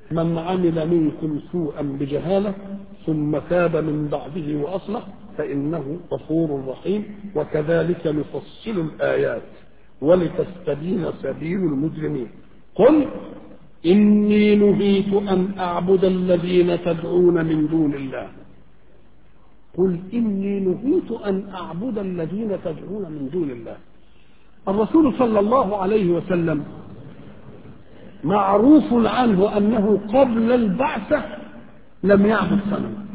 من عمل منكم سوءا بجهالة ثم تاب من بعده وأصلح فإنه غفور رحيم وكذلك نفصل الآيات ولتستبين سبيل المجرمين قل إني نهيت أن أعبد الذين تدعون من دون الله قل إني نهيت أن أعبد الذين تدعون من دون الله الرسول صلى الله عليه وسلم معروف عنه أنه قبل البعثة لم يعبد صنم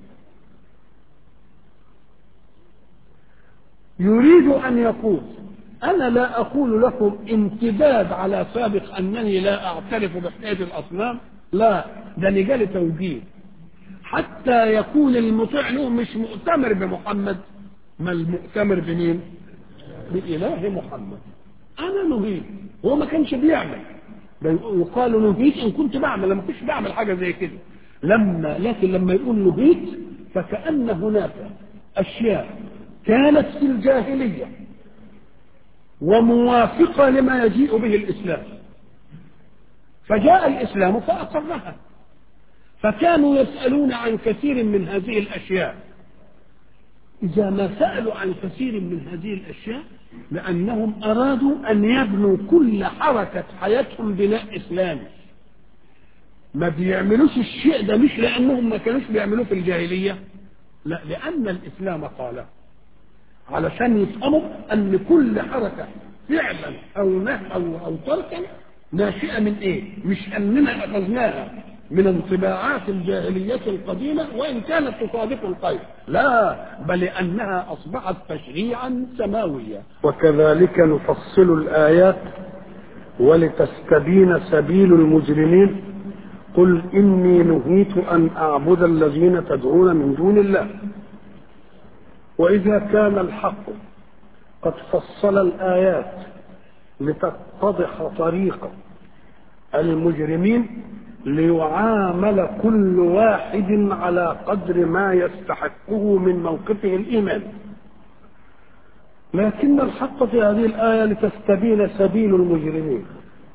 يريد أن يقول أنا لا أقول لكم امتداد على سابق أنني لا أعترف بحكاية الأصنام لا ده رجال توجيه حتى يكون المطيع له مش مؤتمر بمحمد ما المؤتمر بمين؟ بإله محمد أنا نهيت هو ما كانش بيعمل يقال نهيت إن كنت بعمل لما كنتش بعمل حاجة زي كده لما لكن لما يقول نهيت فكأن هناك أشياء كانت في الجاهلية وموافقة لما يجيء به الإسلام فجاء الإسلام فأقرها فكانوا يسألون عن كثير من هذه الأشياء إذا ما سألوا عن كثير من هذه الأشياء لأنهم أرادوا أن يبنوا كل حركة حياتهم بناء إسلامي ما بيعملوش الشيء ده مش لأنهم ما كانوش بيعملوه في الجاهلية لا لأن الإسلام قاله علشان يفهموا ان كل حركه فعلا او نه او او تركا ناشئه من ايه؟ مش اننا اخذناها من انطباعات الجاهلية القديمة وإن كانت تصادق الخير لا بل أنها أصبحت تشريعا سماويا وكذلك نفصل الآيات ولتستبين سبيل المجرمين قل إني نهيت أن أعبد الذين تدعون من دون الله وإذا كان الحق قد فصل الآيات لتتضح طريق المجرمين ليعامل كل واحد على قدر ما يستحقه من موقفه الإيمان لكن الحق في هذه الآية لتستبين سبيل المجرمين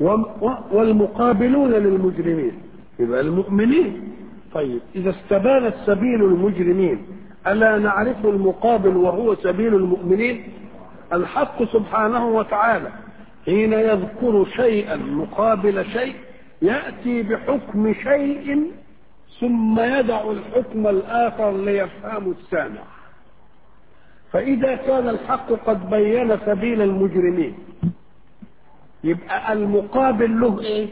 والمقابلون للمجرمين يبقى المؤمنين طيب إذا استبانت سبيل المجرمين ألا نعرف المقابل وهو سبيل المؤمنين الحق سبحانه وتعالى حين يذكر شيئا مقابل شيء يأتي بحكم شيء ثم يدع الحكم الآخر ليفهم السامع فإذا كان الحق قد بين سبيل المجرمين يبقى المقابل له ايه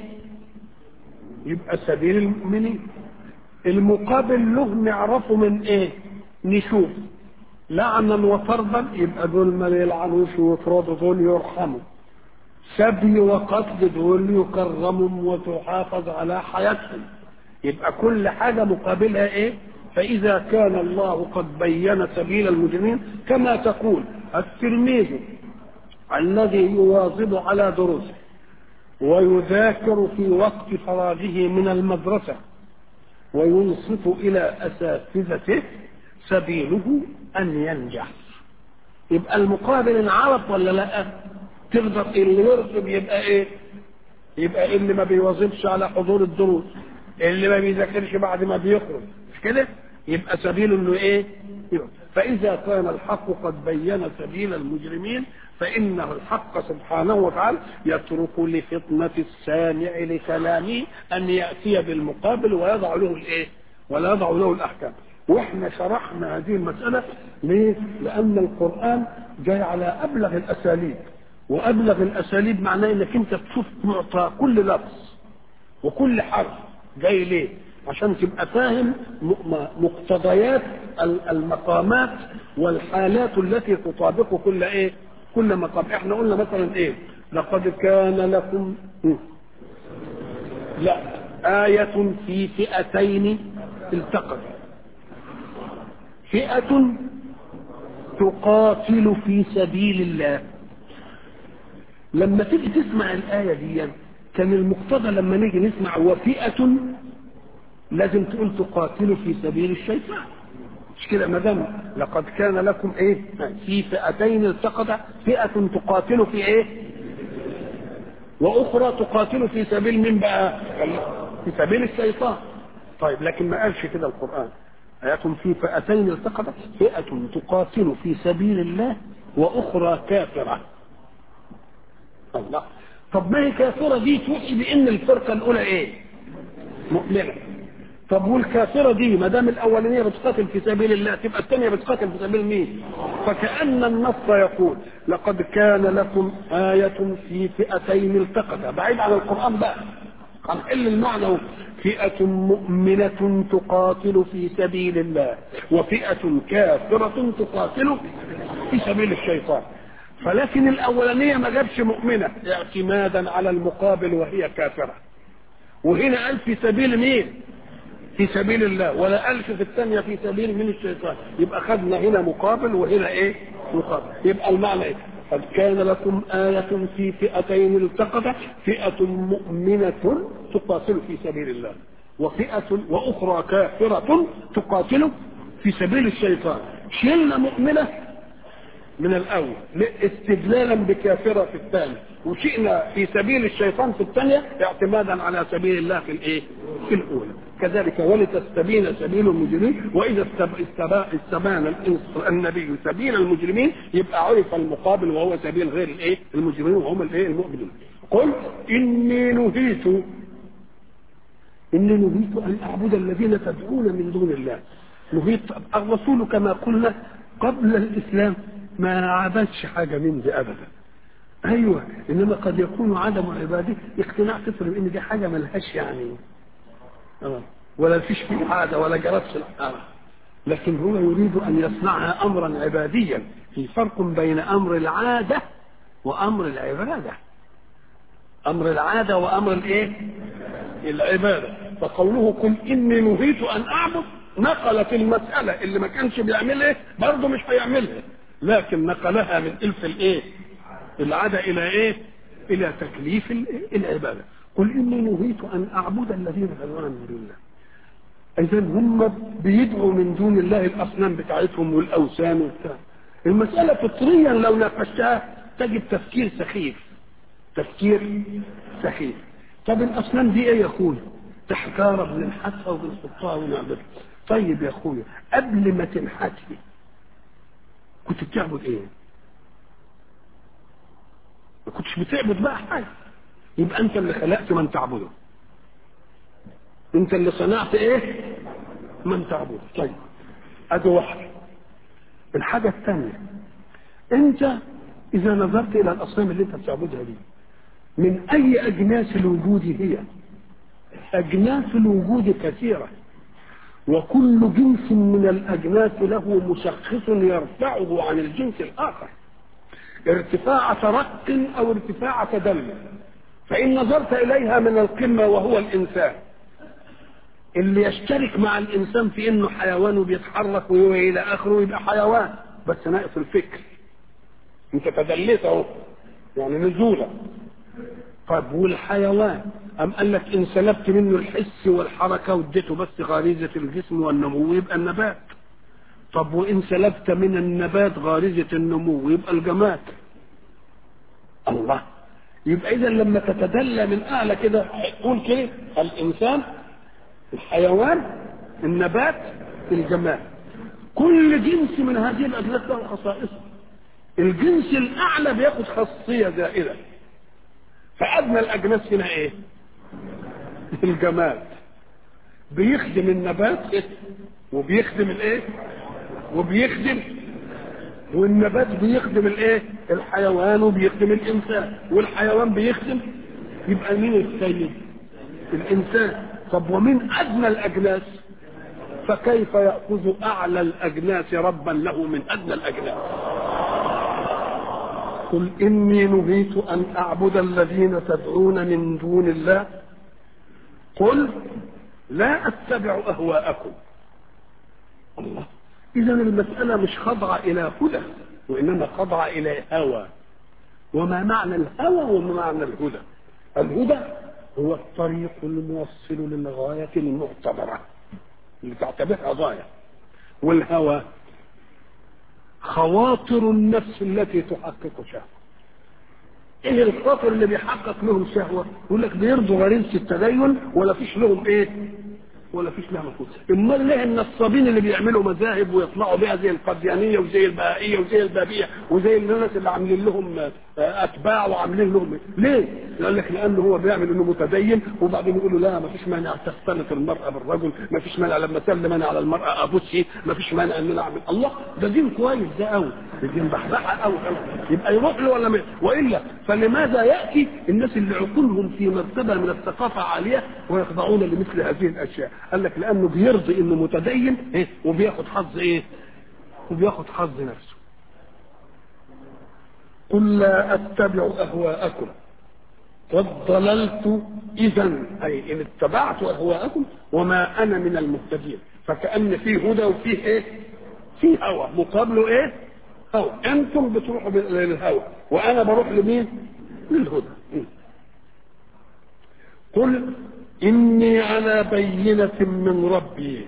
يبقى سبيل المؤمنين المقابل له نعرفه من ايه نشوف لعنا وطردا يبقى دول ما يلعنوش ويطردوا دول يرحموا سبي وقتل دول يكرموا وتحافظ على حياتهم يبقى كل حاجه مقابلها ايه فاذا كان الله قد بين سبيل المجرمين كما تقول التلميذ الذي يواظب على دروسه ويذاكر في وقت فراغه من المدرسه وينصت الى اساتذته سبيله ان ينجح يبقى المقابل انعرف ولا لا تقدر اللي يرسم يبقى ايه يبقى اللي ما بيواظبش على حضور الدروس اللي ما بيذاكرش بعد ما بيخرج مش كده يبقى سبيله انه ايه يبقى. فاذا كان الحق قد بين سبيل المجرمين فانه الحق سبحانه وتعالى يترك لفطنه السامع لكلامه ان ياتي بالمقابل ويضع له الايه ولا يضع له الاحكام واحنا شرحنا هذه المساله ليه لان القران جاي على ابلغ الاساليب وابلغ الاساليب معناه انك انت تشوف معطى كل لفظ وكل حرف جاي ليه عشان تبقى فاهم مقتضيات المقامات والحالات التي تطابق كل ايه كل مقام احنا قلنا مثلا ايه لقد كان لكم لا آية في فئتين التقت فئة تقاتل في سبيل الله لما تيجي تسمع الآية دي كان المقتضى لما نيجي نسمع وفئة لازم تقول تقاتل في سبيل الشيطان مش كده ما دام لقد كان لكم ايه في فئتين التقطا فئة تقاتل في ايه واخرى تقاتل في سبيل من بقى في سبيل الشيطان طيب لكن ما قالش كده القرآن آية في فئتين التقطت فئة تقاتل في سبيل الله وأخرى كافرة الله طب ما هي كافرة دي توحي بأن الفرقة الأولى إيه؟ مؤمنة طب والكافرة دي ما دام الأولانية بتقاتل في سبيل الله تبقى الثانية بتقاتل في سبيل مين؟ فكأن النص يقول لقد كان لكم آية في فئتين التقتا بعيد عن القرآن بقى هنحل المعنى فئة مؤمنة تقاتل في سبيل الله وفئة كافرة تقاتل في سبيل الشيطان فلكن الأولانية ما جابش مؤمنة اعتمادا على المقابل وهي كافرة وهنا قال في سبيل مين في سبيل الله ولا قالش في الثانية في سبيل من الشيطان يبقى خدنا هنا مقابل وهنا ايه مقابل يبقى المعنى ايه قد كان لكم آية في فئتين التقتا فئة مؤمنة تقاتل في سبيل الله وفئة وأخرى كافرة تقاتل في سبيل الشيطان شلنا مؤمنة من الأول استدلالا بكافرة في الثاني وشئنا في سبيل الشيطان في الثانية اعتمادا على سبيل الله في الايه؟ في الأولى كذلك ولتستبين سبيل المجرمين وإذا استبان النبي سبيل المجرمين يبقى عرف المقابل وهو سبيل غير الايه؟ المجرمين وهم الايه؟ المؤمنين قل إني نهيت إني نهيت أن أعبد الذين تدعون من دون الله نهيت الرسول كما قلنا قبل الإسلام ما عبدش حاجة من دي أبدا أيوة إنما قد يكون عدم عباده اقتناع تفرم إن دي حاجة ملهاش يعني آه. ولا فيش فيه عادة ولا جرت الحارة لكن هو يريد أن يصنعها أمرا عباديا في فرق بين أمر العادة وأمر العبادة أمر العادة وأمر الإيه؟ العبادة فقوله قل إني نهيت أن أعبد نقلت المسألة اللي ما كانش بيعملها برضه مش هيعملها لكن نقلها من الف الايه العادة الى ايه الى تكليف العبادة قل اني نهيت ان اعبد الذين تدعون من دون الله اذا هم بيدعوا من دون الله الاصنام بتاعتهم والاوثان وبتاع المسألة فطريا لو ناقشتها تجد تفكير سخيف تفكير سخيف طب الاصنام دي ايه يا اخويا تحتار بننحتها وبنحطها ونعبدها طيب يا اخويا قبل ما تنحتي كنت بتعبد ايه ما كنتش بتعبد بقى حاجه يبقى انت اللي خلقت من تعبده انت اللي صنعت ايه من تعبده طيب ادي واحده الحاجه الثانيه انت اذا نظرت الى الاصنام اللي انت بتعبدها دي من اي اجناس الوجود هي اجناس الوجود كثيره وكل جنس من الأجناس له مشخص يرفعه عن الجنس الآخر ارتفاع ترق أو ارتفاع تدلل فإن نظرت إليها من القمة وهو الإنسان اللي يشترك مع الإنسان في إنه حيوان وبيتحرك وإلى آخره يبقى حيوان بس ناقص الفكر أنت تدليت أهو يعني نزولا طيب والحيوان أم قال لك إن سلبت منه الحس والحركة واديته بس غريزة الجسم والنمو يبقى النبات طب وإن سلبت من النبات غريزة النمو يبقى الجماد الله يبقى إذا لما تتدلى من أعلى كده قول كده الإنسان الحيوان النبات الجماد كل جنس من هذه الأجناس له خصائصه الجنس الأعلى بياخد خاصية زائدة فأدنى الأجناس هنا إيه؟ الجماد بيخدم النبات وبيخدم الايه وبيخدم والنبات بيخدم الايه الحيوان وبيخدم الانسان والحيوان بيخدم يبقى مين السيد الانسان طب ومن ادنى الاجناس فكيف ياخذ اعلى الاجناس ربا له من ادنى الاجناس قل اني نهيت ان اعبد الذين تدعون من دون الله قل لا اتبع اهواءكم الله اذا المساله مش خاضعه الى هدى وانما خاضعه الى هوى وما معنى الهوى وما معنى الهدى الهدى هو الطريق الموصل للغايه المعتبره اللي تعتبرها غايه والهوى خواطر النفس التي تحقق شهوه ايه الخاطر اللي بيحقق لهم شهوه يقول لك بيرضوا غريزه التدين ولا فيش لهم ايه ولا فيش لها مفهوم امال ليه النصابين اللي بيعملوا مذاهب ويطلعوا بيها زي القديانيه وزي البهائيه وزي البابيه وزي الناس اللي عاملين لهم اتباع وعاملين لهم ليه؟ يقول لك لانه هو بيعمل انه متدين وبعدين يقول له لا ما فيش مانع تختلط المراه بالرجل ما فيش مانع لما اسلم انا على المراه ابوسي ما فيش مانع ان انا اعمل الله ده دين كويس ده قوي ده دين بحبحه قوي قوي يبقى يروح له ولا ما والا فلماذا ياتي الناس اللي عقولهم في مرتبه من الثقافه عاليه ويخضعون لمثل هذه الاشياء قال لك لانه بيرضي انه متدين إيه؟ وبياخد حظ ايه وبياخد حظ نفسه قل لا اتبع اهواءكم قد ضللت اذا اي ان اتبعت اهواءكم وما انا من المهتدين فكان فيه هدى وفيه ايه فيه هوى مقابله ايه هوى انتم بتروحوا للهوى وانا بروح لمين للهدى قل اني على بينه من ربي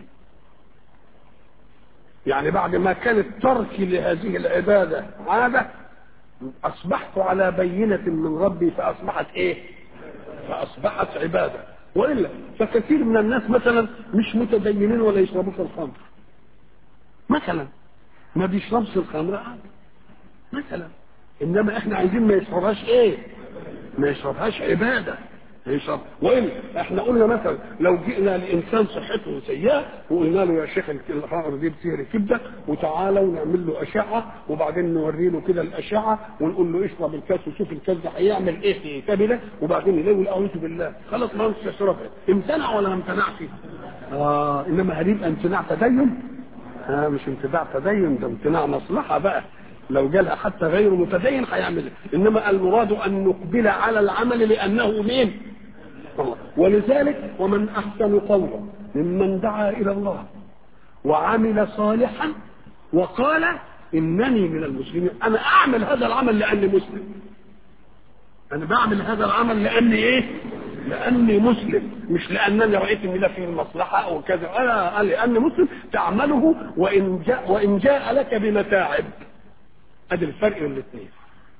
يعني بعد ما كان الترك لهذه العباده عاده اصبحت على بينه من ربي فاصبحت ايه فاصبحت عباده والا فكثير من الناس مثلا مش متدينين ولا يشربوش الخمر مثلا ما بيشربش الخمر عادي مثلا انما احنا عايزين ما يشربهاش ايه ما يشربهاش عباده يشرب والا احنا قلنا مثلا لو جئنا لانسان صحته سيئه وقلنا له يا شيخ الخمر دي بتصير كبده وتعالى ونعمل له اشعه وبعدين نوري له كده الاشعه ونقول له اشرب الكاس وشوف الكاس ده هيعمل ايه في كبده وبعدين يقول اعوذ بالله خلاص ما انتش يشربها امتنع ولا ما امتنعش؟ اه انما هل يبقى امتناع تدين؟ آه مش امتناع تدين ده امتناع مصلحه بقى لو جالها حتى غير متدين هيعملها انما المراد ان نقبل على العمل لانه مين ولذلك ومن احسن قولا ممن دعا الى الله وعمل صالحا وقال انني من المسلمين انا اعمل هذا العمل لاني مسلم انا بعمل هذا العمل لاني ايه لاني مسلم مش لانني رايت ان لا فيه المصلحه او كذا انا لاني مسلم تعمله وان جاء وان جاء لك بمتاعب ادي الفرق بين الاثنين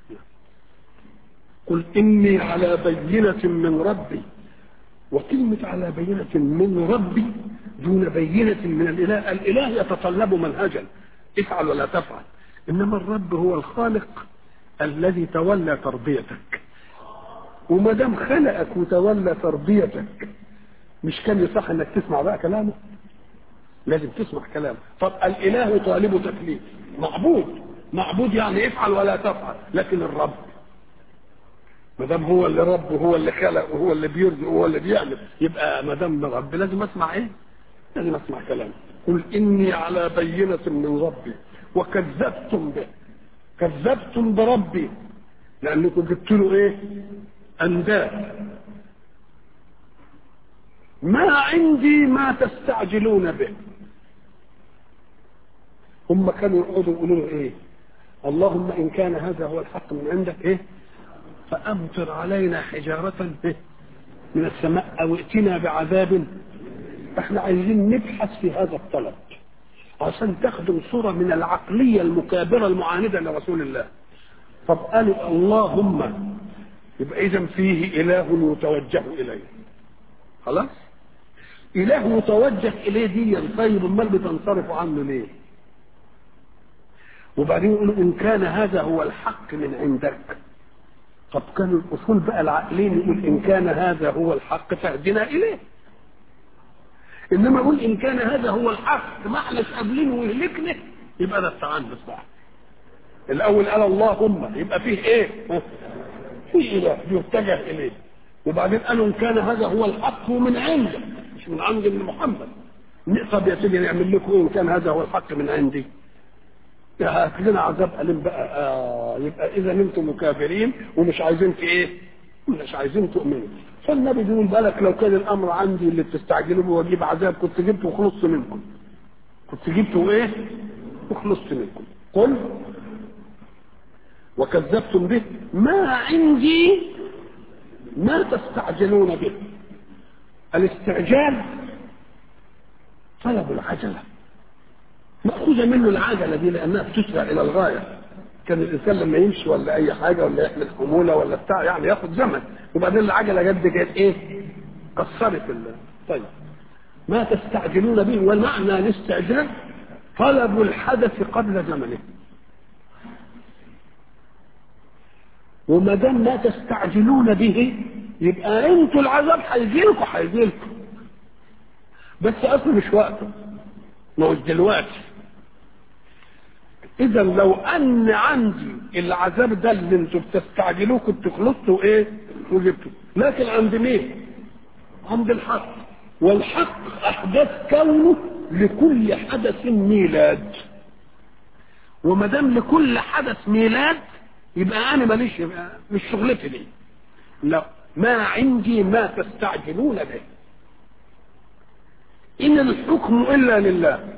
قل اني على بينه من ربي وكلمة على بينة من ربي دون بينة من الإله الإله يتطلب منهجا افعل ولا تفعل إنما الرب هو الخالق الذي تولى تربيتك وما دام خلقك وتولى تربيتك مش كان يصح انك تسمع بقى كلامه لازم تسمع كلامه طب الاله طالب تكليف معبود معبود يعني افعل ولا تفعل لكن الرب ما دام هو اللي رب وهو اللي خلق وهو اللي بيرزق وهو اللي بيعمل يبقى ما دام رب لازم اسمع ايه؟ لازم اسمع كلامه قل اني على بينة من ربي وكذبتم به كذبتم بربي لانكم جبت له ايه؟ انداد ما عندي ما تستعجلون به هم كانوا يقعدوا يقولوا له ايه؟ اللهم ان كان هذا هو الحق من عندك ايه؟ فأمطر علينا حجارة من السماء أو ائتنا بعذاب فاحنا عايزين نبحث في هذا الطلب عشان تخدم صورة من العقلية المكابرة المعاندة لرسول الله طب قالوا اللهم يبقى إذا فيه إله يتوجه إليه خلاص إله متوجه إليه دي طيب أمال بتنصرفوا عنه ليه؟ وبعدين يقولوا إن كان هذا هو الحق من عندك طب كان الاصول بقى العقلين يقول ان كان هذا هو الحق فاهدنا اليه انما يقول ان كان هذا هو الحق ما احناش قابلينه ويهلكنا يبقى ده التعنت بقى الاول قال اللهم يبقى فيه ايه في اله يتجه اليه وبعدين قالوا ان كان هذا هو الحق من عندك مش من عند محمد طب يا سيدي نعمل لكم ايه ان كان هذا هو الحق من عندي هات لنا عذاب أليم بقى آه يبقى إذا أنتم مكافرين ومش عايزين في إيه؟ مش عايزين تؤمنوا فالنبي بيقول بالك لو كان الأمر عندي اللي بتستعجلوا به وأجيب عذاب كنت جبت وخلصت منكم كنت جبت وإيه؟ وخلصت منكم قل وكذبتم به ما عندي ما تستعجلون به الاستعجال طلب العجله مأخوذة منه العجلة دي لأنها بتسرع إلى الغاية كان الانسان لما يمشي ولا اي حاجه ولا يحمل حموله ولا بتاع يعني ياخد زمن وبعدين العجله جد كانت ايه؟ قصرت ال- طيب ما تستعجلون به والمعنى الاستعجال طلب الحدث قبل زمنه وما دام ما تستعجلون به يبقى انتوا العذاب هيجي لكم هيجي لكم بس اصلا مش وقته ما هو دلوقتي اذا لو ان عندي العذاب ده اللي انتوا بتستعجلوه كنت خلصتوا ايه وجبتوا لكن عند مين عند الحق والحق احداث كونه لكل حدث ميلاد وما دام لكل حدث ميلاد يبقى انا ماليش يبقى مش شغلتي دي لا ما عندي ما تستعجلون به ان الحكم الا لله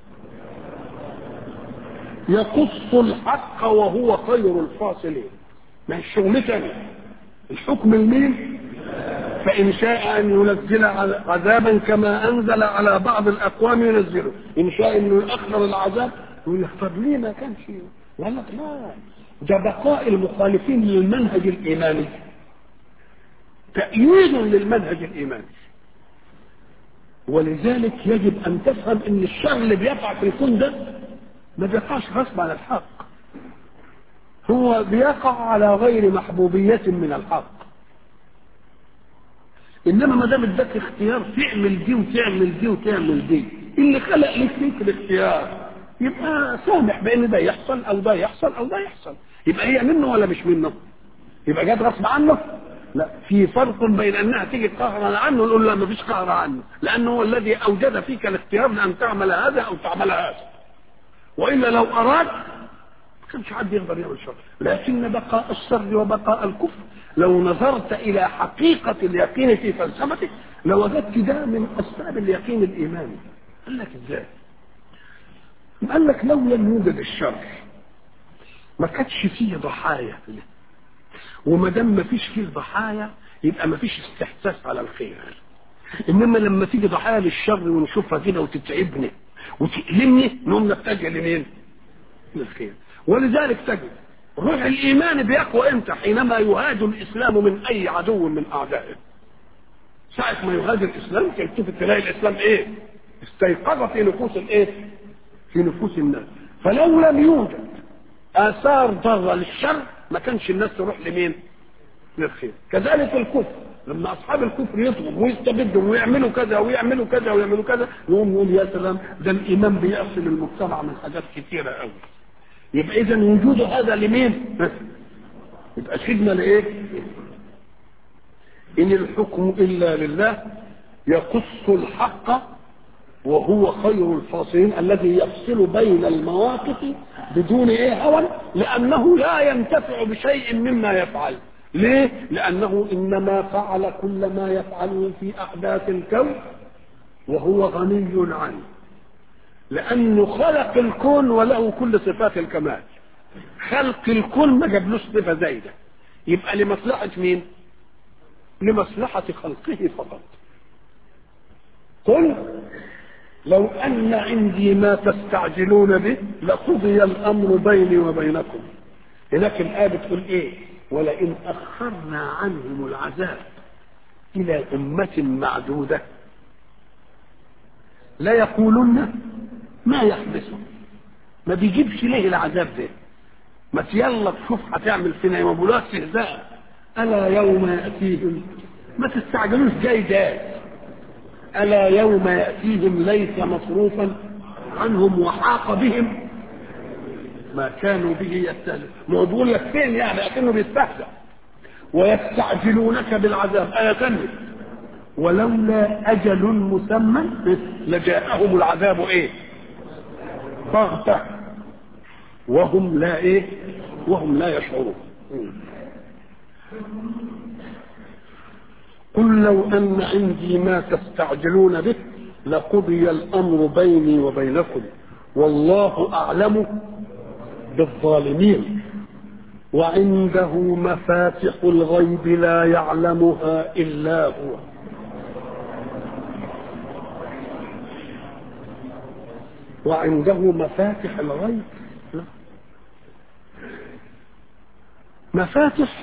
يقص الحق وهو خير الفاصلين ما هي شغلتي انا الحكم لمين فإن شاء أن ينزل عذابا كما أنزل على بعض الأقوام ينزله إن شاء أنه يأخر العذاب يقول لك طب ليه ما كانش يقول لك لا ده بقاء المخالفين للمنهج الإيماني تأييد للمنهج الإيماني ولذلك يجب أن تفهم أن الشر اللي بيقع في الكون ده ما بيقعش غصب عن الحق هو بيقع على غير محبوبية من الحق انما ما دام اداك اختيار تعمل دي وتعمل دي وتعمل دي اللي خلق لك فيك الاختيار يبقى سامح بان ده يحصل او ده يحصل او ده يحصل يبقى هي منه ولا مش منه يبقى جت غصب عنه لا في فرق بين انها تيجي قهرا عنه نقول لا ما فيش قهر عنه لانه هو الذي اوجد فيك الاختيار لان تعمل هذا او تعمل هذا والا لو اراد ما كانش حد يقدر يعمل شر لكن بقاء الشر وبقاء الكفر لو نظرت الى حقيقه اليقين في فلسفتك لوجدت ده من اسباب اليقين الايماني قال لك ازاي قال لك لو لم يوجد الشر ما كانش فيه ضحايا وما دام ما فيش فيه ضحايا يبقى ما فيش استحساس على الخير انما لما تيجي ضحايا للشر ونشوفها كده وتتعبني وتألمني نقوم نتجه لمين؟ للخير ولذلك تجد روح الايمان بيقوى امتى حينما يهاج الاسلام من اي عدو من اعدائه ساعة ما يهاج الاسلام تلتفت تلاقي الاسلام ايه استيقظ في نفوس الايه في نفوس الناس فلو لم يوجد اثار ضاره للشر ما كانش الناس تروح لمين للخير كذلك الكفر لما اصحاب الكفر يطغوا ويستبدوا ويعملوا كذا ويعملوا كذا ويعملوا كذا يقوم يقول يا سلام ده الايمان بيصل المجتمع من حاجات كثيره قوي يبقى اذا وجود هذا لمين يبقى خدمه لايه ان الحكم الا لله يقص الحق وهو خير الفاصلين الذي يفصل بين المواقف بدون ايه هوى لانه لا ينتفع بشيء مما يفعل ليه لانه انما فعل كل ما يفعله في احداث الكون وهو غني عنه لانه خلق الكون وله كل صفات الكمال خلق الكون ما جابلوش صفه زايده يبقى لمصلحه مين لمصلحه خلقه فقط قل لو ان عندي ما تستعجلون به لقضي الامر بيني وبينكم هناك الايه بتقول ايه ولئن اخرنا عنهم العذاب الى امه معدوده لا يقولن ما يحبسه ما بيجيبش ليه العذاب ده ما يلا تشوف هتعمل فينا يوم بيقولوا استهزاء الا يوم ياتيهم ما تستعجلوش جاي جاي الا يوم ياتيهم ليس مصروفا عنهم وحاق بهم ما كانوا به يستهزئون ما هو بيقول لك فين يعني اكنه بيستهزأ ويستعجلونك بالعذاب ايه ثانيه ولولا اجل مسمى لجاءهم العذاب ايه بغتة وهم لا ايه وهم لا يشعرون قل لو ان عندي ما تستعجلون به لقضي الامر بيني وبينكم والله اعلم بالظالمين وعنده مفاتح الغيب لا يعلمها الا هو وعنده مفاتح الغيب مفاتح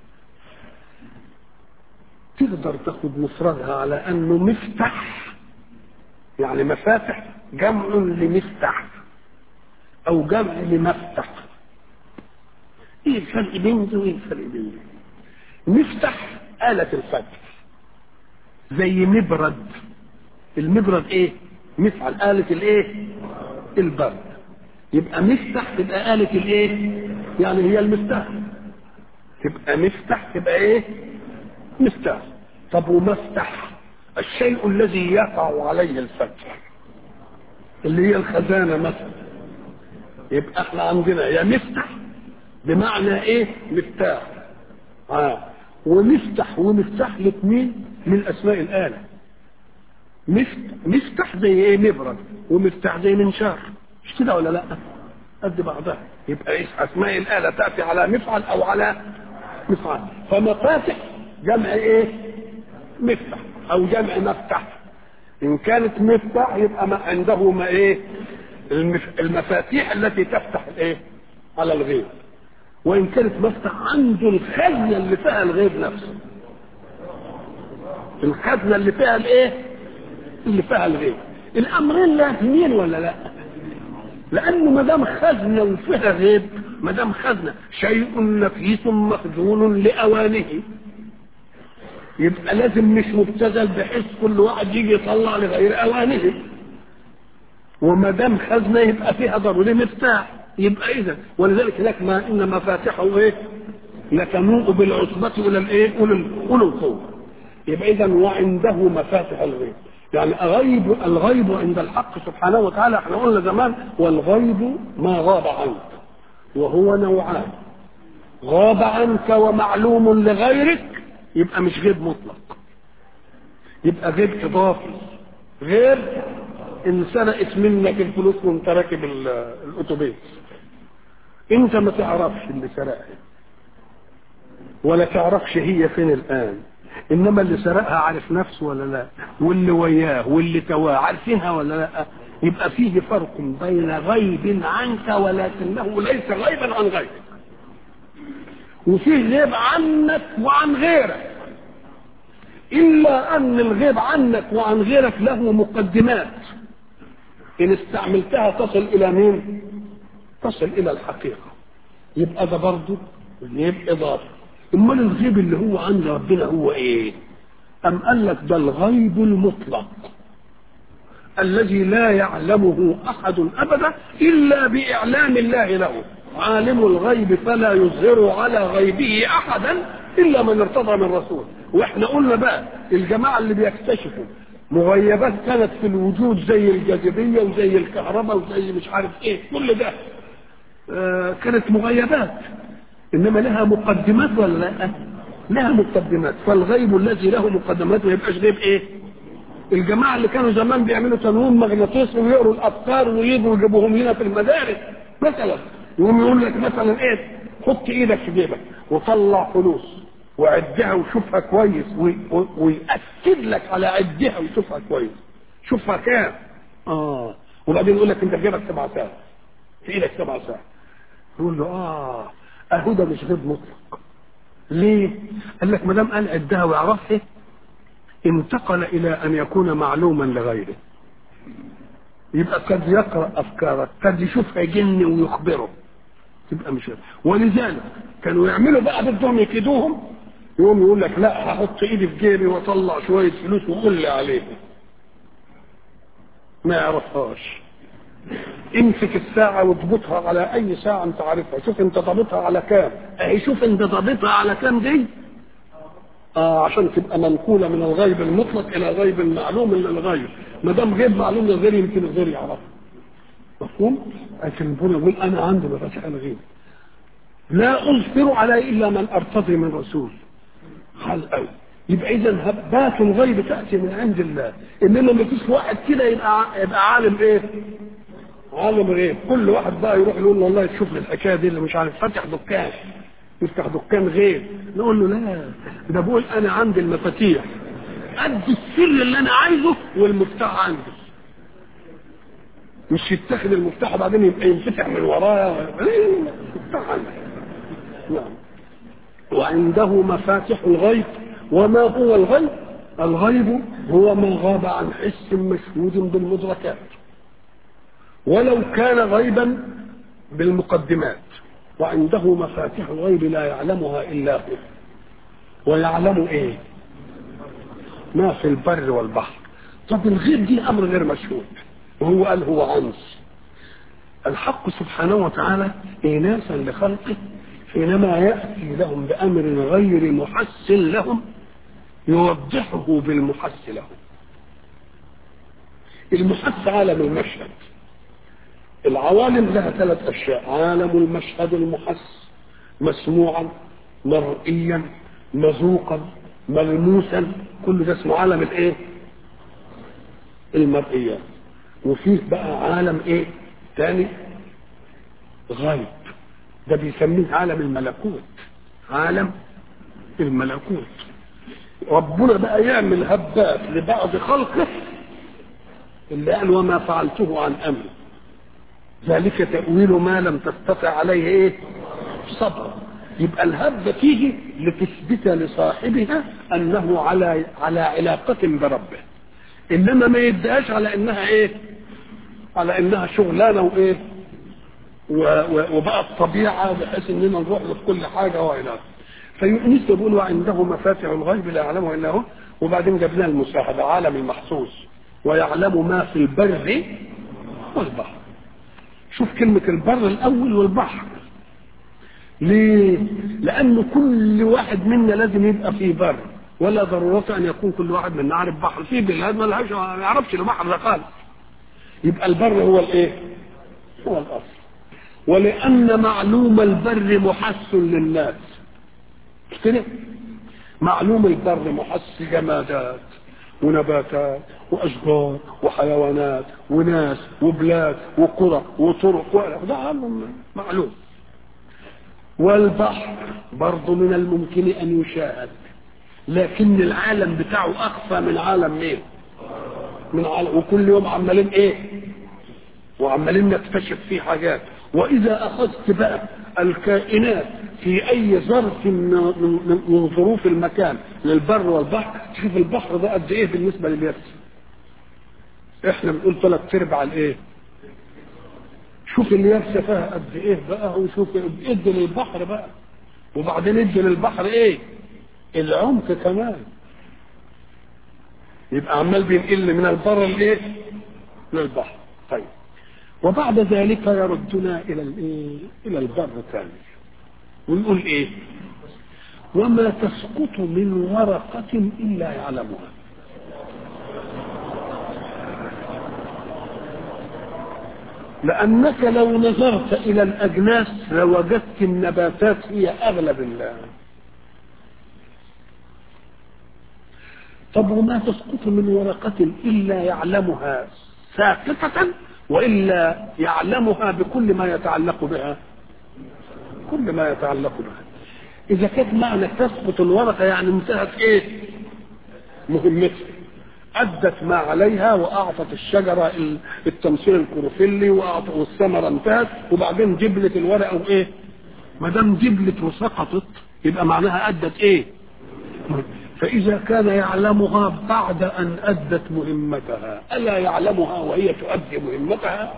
تقدر تاخد مفردها على انه مفتح يعني مفاتح جمع لمفتح او جمع لمفتح ايه الفرق بين ده وايه الفرق بين ده مفتح آلة الفتح زي مبرد المبرد ايه مفعل آلة الايه البرد يبقى مفتح تبقى آلة الايه يعني هي المفتاح تبقى مفتح تبقى ايه مفتاح طب ومفتح الشيء الذي يقع عليه الفتح اللي هي الخزانة مثلا يبقى احنا عندنا يا مفتح بمعنى ايه مفتاح آه. ومفتح ومفتاح الاثنين من اسماء الآلة مفتح, مفتح زي ايه مبرد ومفتاح زي منشار مش كده ولا لا قد بعضها يبقى إيه اسماء الآلة تأتي على مفعل او على مفعل فمفاتح جمع ايه مفتح او جمع مفتح ان كانت مفتاح يبقى ما عنده ما ايه المف... المفاتيح التي تفتح الايه على الغيب وان كانت مفتح عنده الخزنه اللي فيها الغيب نفسه الخزنه اللي فيها الايه اللي فيها الغيب الامرين لازمين ولا لا لانه ما دام خزنه وفيها غيب ما دام خزنه شيء نفيس مخزون لاوانه يبقى لازم مش مبتذل بحيث كل واحد يجي يطلع لغير اوانه وما دام خزنه يبقى فيها ضروري مفتاح يبقى اذا ولذلك هناك ما ان مفاتحه ايه لتنوء بالعصبة الى الايه اولي القوة يبقى اذا وعنده مفاتح الغيب يعني غيب الغيب عند الحق سبحانه وتعالى احنا قلنا زمان والغيب ما غاب عنك وهو نوعان غاب عنك ومعلوم لغيرك يبقى مش غيب مطلق يبقى غيب اضافي غير ان سرقت منك الفلوس وانت راكب الاتوبيس انت ما تعرفش اللي سرقها ولا تعرفش هي فين الان انما اللي سرقها عارف نفسه ولا لا واللي وياه واللي تواه عارفينها ولا لا يبقى فيه فرق بين غيب عنك ولكنه ليس غيبا عن غيرك وفيه غيب عنك وعن غيرك الا ان الغيب عنك وعن غيرك له مقدمات ان استعملتها تصل الى مين تصل الى الحقيقه يبقى ده برضه غيب اضافي امال الغيب اللي هو عند ربنا هو ايه ام قال لك ده الغيب المطلق الذي لا يعلمه احد ابدا الا باعلام الله له عالم الغيب فلا يظهر على غيبه احدا الا من ارتضى من رسول واحنا قلنا بقى الجماعه اللي بيكتشفوا مغيبات كانت في الوجود زي الجاذبيه وزي الكهرباء وزي مش عارف ايه كل ده آه كانت مغيبات انما لها مقدمات ولا لا لها مقدمات فالغيب الذي له مقدمات ما يبقاش غيب ايه الجماعه اللي كانوا زمان بيعملوا تنويم مغناطيسي ويقروا الافكار ويجوا يجيبوهم هنا في المدارس مثلا يقوم يقول لك مثلا ايه حط ايدك في جيبك وطلع فلوس وعدها وشوفها كويس ويأكد لك على عدها وشوفها كويس شوفها كام اه وبعدين يقول لك انت في جيبك سبع ساعات في ايدك سبع ساعات يقول له اه اهو ده مش غيب مطلق ليه؟ قال لك ما دام قال عدها ويعرفها انتقل الى ان يكون معلوما لغيره يبقى قد يقرا افكارك قد يشوفها جن ويخبره تبقى مش ولذلك كانوا يعملوا بقى بدهم يكيدوهم يقوم يقول لك لا هحط ايدي في جيبي واطلع شويه فلوس وقول لي عليها ما يعرفهاش امسك الساعة واضبطها على أي ساعة أنت عارفها، شوف أنت ضابطها على كام، أهي شوف أنت ضابطها على كام دي؟ آه عشان تبقى منقولة من الغيب المطلق إلى غيب المعلوم للغير، ما دام غيب معلوم للغير يمكن الغير يعرفه. مفهوم؟ لكن ربنا يقول أنا عندي مفاتيح الغيب. لا أظهر علي إلا من أرتضي من رسول. حال قوي. يبقى اذا هبات الغيب تاتي من عند الله انما ما فيش واحد كده يبقى يبقى عالم ايه عالم غيب كل واحد بقى يروح يقول له والله تشوف لي الحكايه دي اللي مش عارف فاتح دكان يفتح دكان غيب نقول له لا ده بقول انا عندي المفاتيح قد السر اللي انا عايزه والمفتاح عندي مش يتخذ المفتاح وبعدين يبقى ينفتح من ورايا المفتاح عندي نعم وعنده مفاتح الغيب وما هو الغيب الغيب هو ما غاب عن حس مشهود بالمدركات ولو كان غيبا بالمقدمات وعنده مفاتيح الغيب لا يعلمها الا هو ويعلم ايه ما في البر والبحر طب الغيب دي امر غير مشهود وهو قال هو عنس الحق سبحانه وتعالى إناسا لخلقه حينما يأتي لهم بأمر غير محس لهم يوضحه بالمحس لهم المحس عالم المشهد العوالم لها ثلاث أشياء عالم المشهد المحس مسموعا مرئيا مذوقا ملموسا كل ده اسمه عالم الايه المرئيات وفيه بقى عالم ايه تاني غيب ده بيسميه عالم الملكوت عالم الملكوت ربنا بقى يعمل هبات لبعض خلقه اللي قال وما فعلته عن امري ذلك تأويل ما لم تستطع عليه ايه صبر يبقى الهبة تيجي لتثبت لصاحبها انه على على علاقة بربه انما ما يديهاش على انها ايه على انها شغلانه وايه وبقى الطبيعه بحيث اننا نروح له في كل حاجه والى اخره فيونس بيقول وعنده مفاتح الغيب لا يعلمه الا هو وبعدين جاب لنا المشاهده عالم المحسوس ويعلم ما في البر والبحر شوف كلمة البر الأول والبحر ليه؟ لأن كل واحد منا لازم يبقى في بر ولا ضرورة أن يكون كل واحد منا عارف بحر في بلاد ما لهاش ما يعرفش البحر ده خالص يبقى البر هو الايه هو الاصل ولان معلوم البر محس للناس مش كده معلوم البر محس جمادات ونباتات واشجار وحيوانات وناس وبلاد وقرى وطرق ده معلوم والبحر برضه من الممكن ان يشاهد لكن العالم بتاعه اخفى من عالم مين من عالم وكل يوم عمالين ايه وعمالين نكتشف فيه حاجات واذا اخذت بقى الكائنات في اي ظرف من, من, من ظروف المكان للبر والبحر تشوف البحر ده قد ايه بالنسبه لليابس احنا بنقول ثلاث ارباع الايه شوف اليابسه فيها قد ايه بقى وشوف ادي للبحر بقى وبعدين ادي للبحر ايه العمق كمان يبقى عمال بينقل من البر لايه للبحر طيب وبعد ذلك يردنا الى الايه الى البر ثاني ويقول ايه وما تسقط من ورقة إلا يعلمها لأنك لو نظرت إلى الأجناس لوجدت النباتات هي أغلب الله طب وما تسقط من ورقة إلا يعلمها ساقطة وإلا يعلمها بكل ما يتعلق بها كل ما يتعلق بها إذا كانت معنى تسقط الورقة يعني انتهت إيه مهمتها أدت ما عليها وأعطت الشجرة التمثيل الكروفيلي وأعطت والثمرة انتهت وبعدين جبلت الورقة وإيه ما دام جبلت وسقطت يبقى معناها أدت إيه فإذا كان يعلمها بعد أن أدت مهمتها ألا يعلمها وهي تؤدي مهمتها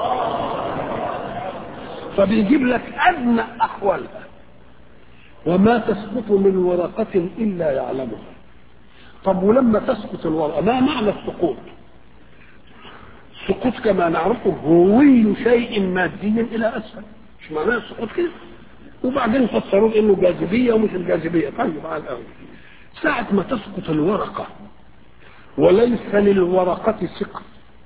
فبيجيب لك أدنى أحوالها وما تسقط من ورقة إلا يعلمها طب ولما تسقط الورقة ما معنى السقوط السقوط كما نعرفه هوي شيء مادي إلى أسفل مش معناه السقوط كده وبعدين فسروه انه جاذبيه ومش الجاذبيه طيب على الاول ساعة ما تسقط الورقة وليس للورقة ثقل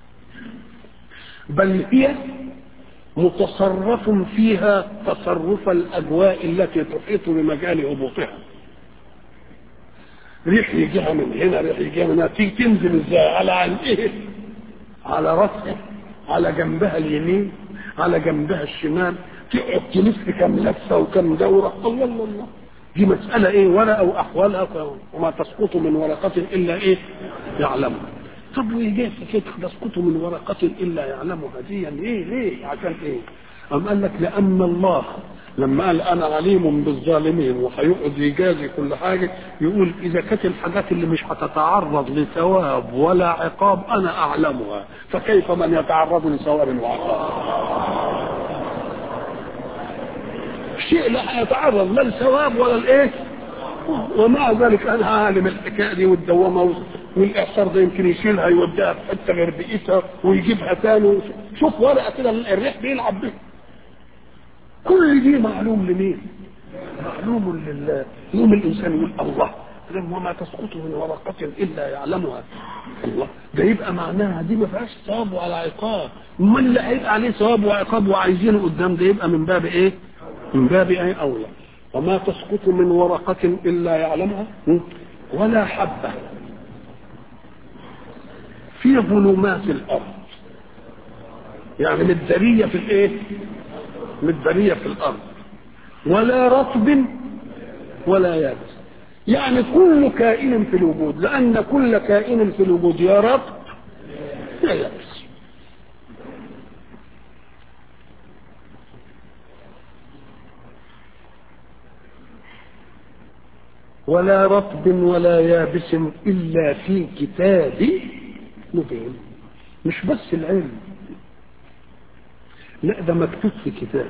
بل هي متصرف فيها تصرف الأجواء التي تحيط بمجال هبوطها ريح يجيها من هنا ريح يجيها من هنا تيجي تنزل ازاي على عن ايه على راسها على جنبها اليمين على جنبها الشمال تقعد تلف كم لفه وكم دوره الله الله الله دي مسألة ايه ورقة واحوالها وما تسقط من ورقة الا ايه يعلمها طب ويجي كده تسقط من ورقة الا يعلمها دي يعني ايه ليه عشان ايه أم قال لك لأن الله لما قال أنا عليم بالظالمين وهيقعد يجازي كل حاجة يقول إذا كانت الحاجات اللي مش هتتعرض لثواب ولا عقاب أنا أعلمها فكيف من يتعرض لثواب وعقاب شيء لا هيتعرض لا لثواب ولا الايه ومع ذلك انا عالم الحكايه دي والدوامه والاعصار ده يمكن يشيلها يوديها في حته غير بيئتها ويجيبها تاني شوف ورقه كده الريح بيلعب بيها كل دي معلوم لمين؟ معلوم لله يوم الانسان يقول الله وما تسقط من ورقة إلا يعلمها الله ده يبقى معناها دي ما فيهاش ثواب ولا عقاب امال اللي هيبقى عليه ثواب وعقاب وعايزينه قدام ده يبقى من باب ايه؟ من باب ايه اولى وما تسقط من ورقة إلا يعلمها ولا حبة في ظلمات الأرض يعني مدارية في الإيه؟ مدارية في الأرض ولا رطب ولا يابس يعني كل كائن في الوجود لأن كل كائن في الوجود يا رطب يا يابس ولا رطب ولا يابس إلا في كتاب مبين مش بس العلم لا ده مكتوب في كتاب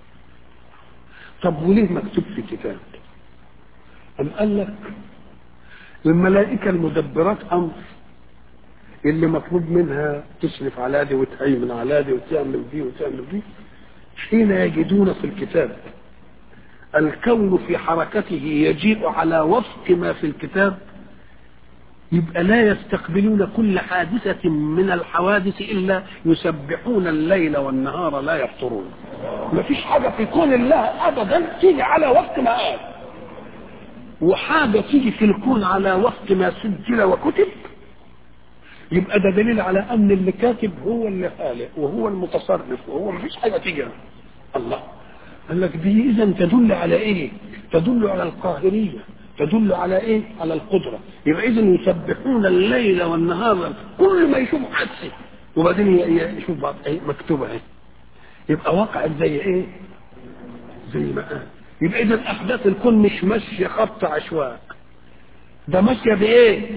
طب وليه مكتوب في كتاب أم قال لك الملائكة المدبرات أمر اللي مطلوب منها تشرف على دي وتهيمن على دي وتعمل دي وتعمل دي حين يجدون في الكتاب الكون في حركته يجيء على وفق ما في الكتاب يبقى لا يستقبلون كل حادثة من الحوادث إلا يسبحون الليل والنهار لا يفطرون ما فيش حاجة في كون الله أبدا تيجي على وقت ما قال وحاجة تيجي في الكون على وقت ما سجل وكتب يبقى ده دليل على أن اللي كاتب هو اللي خالق وهو المتصرف وهو ما فيش حاجة تيجي الله قال لك دي اذا تدل على ايه تدل على القاهريه تدل على ايه على القدره يبقى اذا يسبحون الليل والنهار كل ما يشوف حادثه وبعدين يشوف بعض ايه مكتوبه ايه يبقى وقعت زي ايه زي ما قال يبقى اذا احداث الكون مش ماشيه خط عشواء ده ماشيه بايه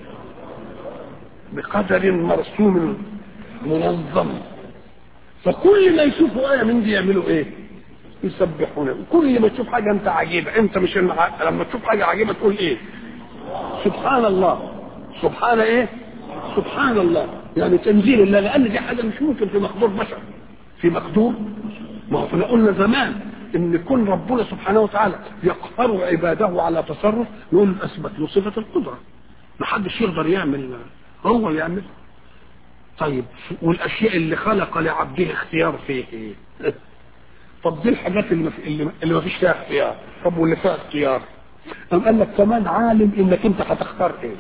بقدر مرسوم منظم فكل ما يشوفوا ايه من دي يعملوا ايه يسبحون كل ما تشوف حاجه انت عجيبه انت مش لما تشوف حاجه عجيبه تقول ايه سبحان الله سبحان ايه سبحان الله يعني تنزيل الله لان دي حاجه مش ممكن في مقدور بشر في مقدور ما هو احنا قلنا زمان ان يكون ربنا سبحانه وتعالى يقهر عباده على تصرف نقول اثبت له صفه القدره ما حدش يقدر يعمل هو يعمل طيب والاشياء اللي خلق لعبده اختيار فيه ايه طب دي الحاجات اللي اللي, اللي ما فيش فيها اختيار طب واللي فيها اختيار قام قال لك كمان عالم انك انت هتختار ايه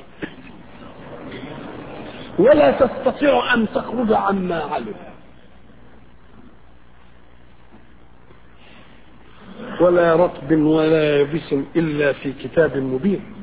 ولا تستطيع ان تخرج عما علم ولا رطب ولا يبس الا في كتاب مبين